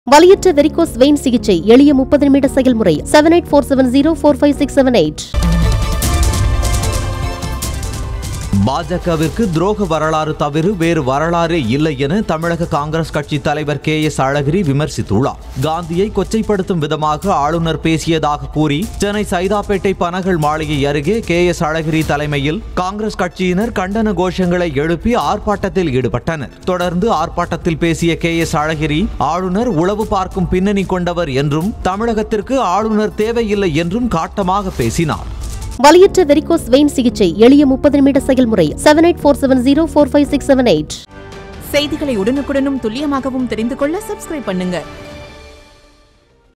வலியற்ற varicose vein சிகிச்சை எளிய முப்பது நிமிட செயல்முறை seven eight four seven zero four five six seven eight பாஜகவிற்கு துரோக வரலாறு தவிர வேறு வரலாறே இல்லை என தமிழக காங்கிரஸ் கட்சி தலைவர் கே எஸ் அழகிரி விமர்சித்துள்ளார் காந்தியை கொச்சைப்படுத்தும் விதமாக ஆளுநர் பேசியதாக கூறி சென்னை சைதாப்பேட்டை பனகல் மாளிகை அருகே கே எஸ் அழகிரி தலைமையில் காங்கிரஸ் கட்சியினர் கண்டன கோஷங்களை எழுப்பி ஆர்ப்பாட்டத்தில் ஈடுபட்டனர் தொடர்ந்து ஆர்ப்பாட்டத்தில் பேசிய கே எஸ் அழகிரி ஆளுநர் உளவு பார்க்கும் பின்னணி கொண்டவர் என்றும் தமிழகத்திற்கு ஆளுநர் தேவையில்லை என்றும் காட்டமாக பேசினார் வலியற்ற வெரிகோஸ் வெயின் சிகிச்சை எளிய முப்பது நிமிட செயல்முறை seven eight four seven zero four five six seven eight செய்திகளை உடனுக்குடனும் துல்லியமாகவும் தெரிந்து கொள்ள சப்ஸ்கிரைப் பண்ணுங்க